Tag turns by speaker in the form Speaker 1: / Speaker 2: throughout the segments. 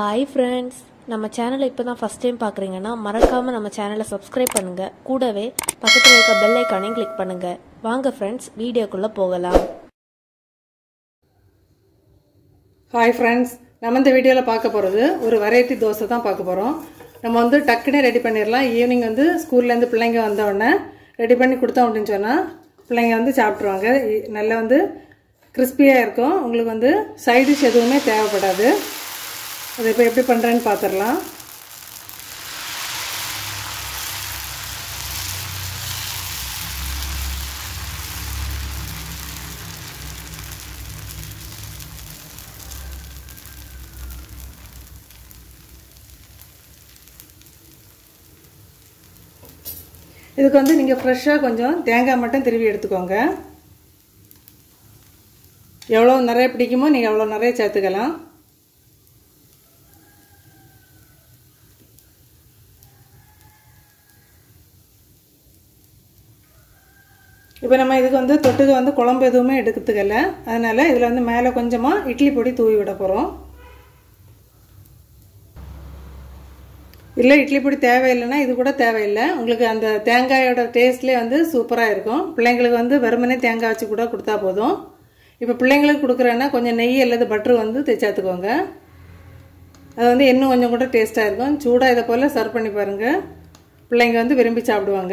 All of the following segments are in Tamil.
Speaker 1: ஹாய் ஃப்ரெண்ட்ஸ் நம்ம சேனலை இப்போ தான் ஃபஸ்ட் டைம் பார்க்குறீங்கன்னா மறக்காமல் நம்ம சேனலை சப்ஸ்கிரைப் பண்ணுங்கள் கூடவே பக்கத்தில் இருக்க பெல் ஐக்கானையும் கிளிக் பண்ணுங்கள் வாங்க ஃப்ரெண்ட்ஸ் வீடியோக்குள்ளே போகலாம்
Speaker 2: ஹாய் ஃப்ரெண்ட்ஸ் நம்ம இந்த வீடியோவில் பார்க்க போகிறது ஒரு வெரைட்டி தோசை தான் பார்க்க போகிறோம் நம்ம வந்து டக்குனே ரெடி பண்ணிடலாம் ஈவினிங் வந்து ஸ்கூல்லேருந்து பிள்ளைங்க வந்த உடனே ரெடி பண்ணி கொடுத்தோம் அப்படின்னு சொன்னால் பிள்ளைங்க வந்து சாப்பிட்ருவாங்க இ- நல்லா வந்து கிறிஸ்பியாக இருக்கும் உங்களுக்கு வந்து சைடிஷ் எதுவுமே தேவைப்படாது அதை இப்போ எப்படி பண்ணுறேன்னு பார்த்துடலாம் இதுக்கு வந்து நீங்கள் ஃப்ரெஷ்ஷாக கொஞ்சம் தேங்காய் மட்டும் திருவி எடுத்துக்கோங்க எவ்வளோ நிறைய பிடிக்குமோ நீங்கள் எவ்வளோ நிறைய சேர்த்துக்கலாம் இப்போ நம்ம இதுக்கு வந்து தொட்டுக்க வந்து குழம்பு எதுவுமே எடுத்துக்கல அதனால் இதில் வந்து மேலே கொஞ்சமாக இட்லி பொடி தூவி விட போகிறோம் இல்லை இட்லி பொடி தேவையில்லைன்னா இது கூட தேவையில்லை உங்களுக்கு அந்த தேங்காயோட டேஸ்ட்லேயே வந்து சூப்பராக இருக்கும் பிள்ளைங்களுக்கு வந்து வெறுமனே தேங்காய் வச்சு கூட கொடுத்தா போதும் இப்போ பிள்ளைங்களுக்கு கொடுக்குறேன்னா கொஞ்சம் நெய் அல்லது பட்டர் வந்து தே- சேர்த்துக்கோங்க அது வந்து இன்னும் கொஞ்சம் கூட டேஸ்ட்டாக இருக்கும் சூடாக இதை போல் சர்வ் பண்ணி பாருங்கள் பிள்ளைங்க வந்து விரும்பி சாப்பிடுவாங்க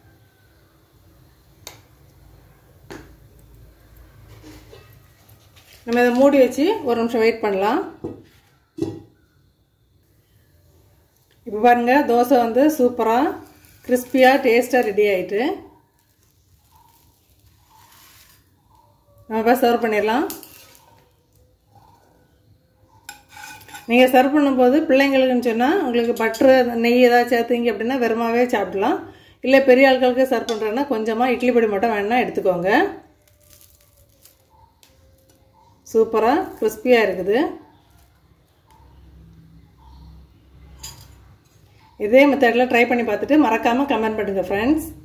Speaker 2: நம்ம இதை மூடி வச்சு ஒரு நிமிஷம் வெயிட் பண்ணலாம் இப்போ பாருங்க தோசை வந்து சூப்பராக கிறிஸ்பியாக டேஸ்ட்டாக ரெடி ஆயிட்டு நம்ம இப்போ சர்வ் பண்ணிடலாம் நீங்கள் சர்வ் பண்ணும்போது பிள்ளைங்களுக்குன்னு சொன்னால் உங்களுக்கு பட்ரு நெய் ஏதாவது சேர்த்துங்க அப்படின்னா வெறுமாவே சாப்பிடலாம் இல்லை பெரிய ஆட்களுக்கு சர்வ் பண்ணுறேன்னா கொஞ்சமாக இட்லி பொடி மட்டும் வேணால் எடுத்துக்கோங்க சூப்பராக கிறிஸ்பியாக இருக்குது இதே மெத்தடில் ட்ரை பண்ணி பார்த்துட்டு மறக்காமல் கமெண்ட் பண்ணுங்கள் ஃப்ரெண்ட்ஸ்